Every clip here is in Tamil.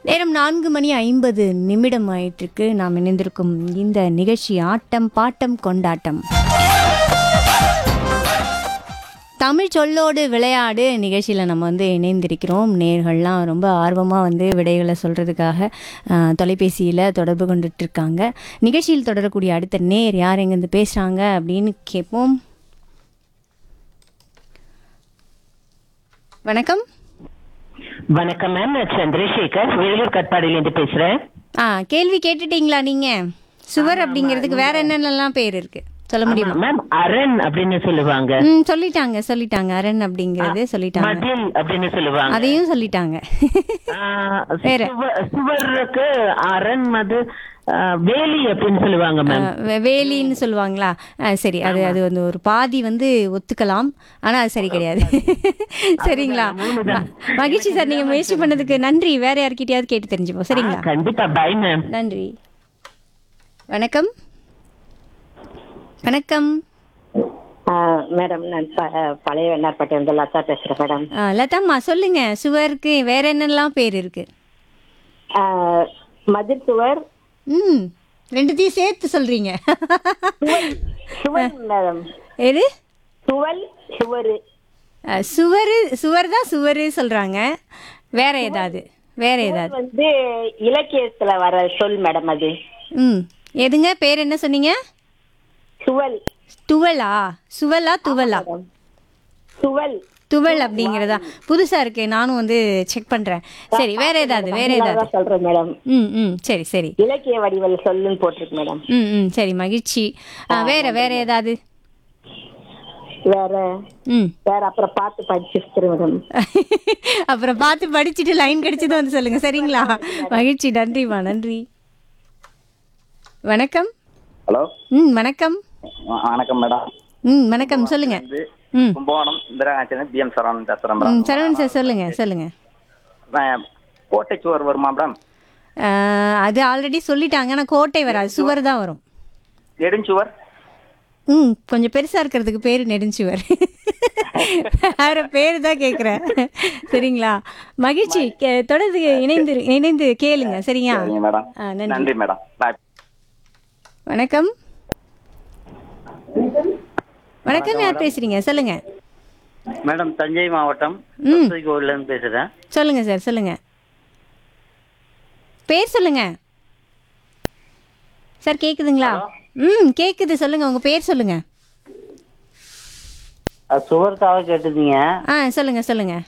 நேரம் நான்கு மணி ஐம்பது நிமிடம் ஆயிட்டிருக்கு நாம் இணைந்திருக்கும் இந்த நிகழ்ச்சி ஆட்டம் பாட்டம் கொண்டாட்டம் தமிழ் சொல்லோடு விளையாடு நிகழ்ச்சியில் நம்ம வந்து இணைந்திருக்கிறோம் நேர்கள்லாம் ரொம்ப ஆர்வமாக வந்து விடைகளை சொல்கிறதுக்காக தொலைபேசியில் தொடர்பு கொண்டுட்டு இருக்காங்க நிகழ்ச்சியில் தொடரக்கூடிய அடுத்த நேர் யார் எங்கேருந்து பேசுகிறாங்க அப்படின்னு கேட்போம் வணக்கம் வணக்கம் மேம் நான் சந்திரசேகர் வேலூர் கட்பாடியிலேருந்து பேசுறேன் ஆ கேள்வி கேட்டுட்டீங்களா நீங்கள் சுவர் அப்படிங்கிறதுக்கு வேற என்னென்னலாம் பேர் இருக்கு சொல்ல முடியுமா மேம் அரண் அப்படின்னு சொல்லுவாங்க ம் சொல்லிட்டாங்க சொல்லிட்டாங்க அரண் அப்படிங்கிறது சொல்லிட்டாங்க மதில் அப்படின்னு சொல்லுவாங்க அதையும் சொல்லிட்டாங்க ஆ, வேற. சுவ- சுவருக்கு அரண் மது ஆ, வேலி அப்படின்னு சொல்லுவாங்க மேம் அஹ் வே- வேலின்னு சொல்லுவாங்களா அஹ் சரி அது அது வந்து ஒரு பாதி வந்து ஒத்துக்கலாம் ஆனா அது சரி கிடையாது சரிங்களா ம- மகிழ்ச்சி சார் நீங்க முயற்சி பண்ணதுக்கு நன்றி வேற யார்கிட்டயாவது கேட்டு தெரிஞ்சுப்போம் சரிங்களா கண்டிப்பா பை மேம் நன்றி வணக்கம் வணக்கம் மேடம் நான் ப- பழைய வெண்ணார்பேட்டை வந்து லதா பேசுறேன் மேடம் அஹ் லதாம்மா சொல்லுங்க சுவருக்கு வேற என்னெல்லாம் பேர் இருக்கு ஆஹ் மதில் சுவர் ம் ரெண்டுத்தையும் சேர்த்து சொல்றீங்க சுவர் மேடம் எது சுவல் சுவரு அஹ் சுவரு சுவர் தான் சுவரு சொல்றாங்க வேற ஏதாவது வேற ஏதாவது வந்து இலக்கியத்துல வர சொல் மேடம் அது ம் எதுங்க பேர் என்ன சொன்னீங்க சுவல் துவலா சுவலா துவலா சுவல் துவல் அப்படிங்கிறதா புதுசா இருக்கு நானும் வந்து செக் பண்றேன் சரி வேற ஏதாவது வேற ஏதாவது தான் சொல்றேன் மேடம் ம் ம் சரி சரி இலக்கிய வடிவல் சொல்லுன்னு போட்டிருக்கு மேடம் ம் ம் சரி மகிழ்ச்சி ஆ, வேற வேற ஏதாவது வேற ம் வேற அப்புறம் பார்த்து படிச்சிருக்கிறேன் மேடம் அப்புறம் பார்த்து படிச்சுட்டு லைன் கிடைச்சதும் வந்து சொல்லுங்க சரிங்களா மகிழ்ச்சி நன்றிம்மா நன்றி வணக்கம் ஹலோ ம் வணக்கம் வ- வணக்கம் மேடம் ம் வணக்கம் சொல்லுங்க வந்து ம் கும்பகோணம் இந்திராகாட்சி பிஎம் சரவணன் பேசுறேன் ம் மேடம் சரவணன் சார் சொல்லுங்க சொல்லுங்க நான் கோட்டை சுவர் வருமா மேடம் ஆ, அது ஆல்ரெடி சொல்லிட்டாங்க ஆனால் கோட்டை வராது சுவர் தான் வரும் நெடுஞ்சுவர் ம் கொஞ்சம் பெருசா இருக்கிறதுக்கு பேரு நெடுஞ்சுவர் வேற பேரு தான் கேட்குறேன் சரிங்களா மகிழ்ச்சி கே- தொடர்ந்து இணைந்து இணைந்து கேளுங்க சரியா சரிங்க மேடம் ஆ, நன்றி நன்றி மேடம் பாய் வணக்கம் வணக்கம் யார் பேசுறீங்க சொல்லுங்க மேடம் தஞ்சை மாவட்டம் ம். கோவில்ல இருந்து பேசுறேன் சொல்லுங்க சார் சொல்லுங்க பேர் சொல்லுங்க சார் கேக்குதுங்களா ம் கேக்குது சொல்லுங்க உங்க பேர் சொல்லுங்க சுவருக்காக கேட்டிருந்தீங்க ஆ சொல்லுங்க சொல்லுங்க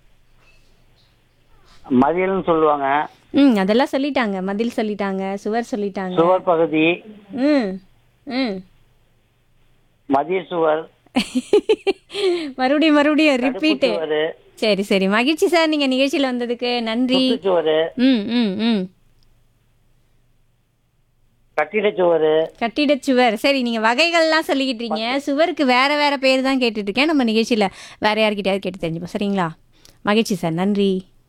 மதியல்னு சொல்லுவாங்க ம் அதெல்லாம் சொல்லிட்டாங்க மதில் சொல்லிட்டாங்க சுவர் சொல்லிட்டாங்க சுவர் பகுதி ம் ம் மதிய சுவர் மறுபடியும் மறுபடியும் ரிப்பீட்டு சுவர் சரி சரி மகிழ்ச்சி சார் நீங்க நிகழ்ச்சியில வந்ததுக்கு நன்றி சுவர் ம் ம் ம் கட்டிட சுவர் கட்டிடச் சுவர் சரி நீங்க வகைகள்லாம் சொல்லிக்கிட்டு இருக்கீங்க சுவருக்கு வேற வேற பேர் தான் கேட்டுட்டு இருக்கேன் நம்ம நிகழ்ச்சியில வேற யார்கிட்டயாவது கேட்டு தெரிஞ்சுப்போம் சரிங்களா மகிழ்ச்சி சார் நன்றி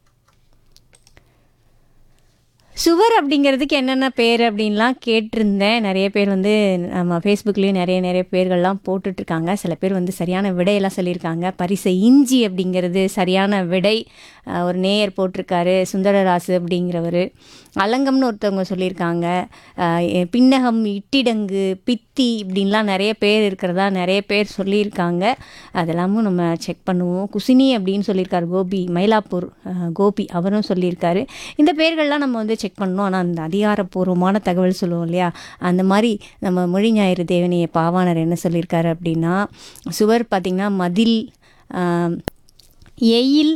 சுவர் அப்படிங்கிறதுக்கு என்னென்ன பேர் அப்படின்லாம் கேட்டிருந்தேன் நிறைய பேர் வந்து நம்ம ஃபேஸ்புக்லேயும் நிறைய நிறைய பேர்கள்லாம் போட்டுட்ருக்காங்க சில பேர் வந்து சரியான விடையெல்லாம் சொல்லியிருக்காங்க பரிசை இஞ்சி அப்படிங்கிறது சரியான விடை அஹ் ஒரு நேயர் போட்டிருக்காரு சுந்தரராசு அப்படிங்கிறவர் அலங்கம்னு ஒருத்தவங்க சொல்லியிருக்காங்க அஹ் எ- பின்னகம் இட்டிடங்கு பித்தி இப்படின்லாம் நிறைய பேர் இருக்கிறதா நிறைய பேர் சொல்லியிருக்காங்க அதெல்லாமும் நம்ம செக் பண்ணுவோம் குசினி அப்படின்னு சொல்லியிருக்காரு கோபி மயிலாப்பூர் அஹ், கோபி அவரும் சொல்லியிருக்காரு இந்த பேர்கள்லாம் நம்ம வந்து செக் பண்ணணும் ஆனால் அந்த அதிகாரப்பூர்வமான தகவல் சொல்லுவோம் இல்லையா அந்த மாதிரி நம்ம மொழி ஞாயிறு தேவனைய பாவாணர் என்ன சொல்லியிருக்காரு அப்படின்னா சுவர் பார்த்திங்கன்னா மதில் ஆம், எயில்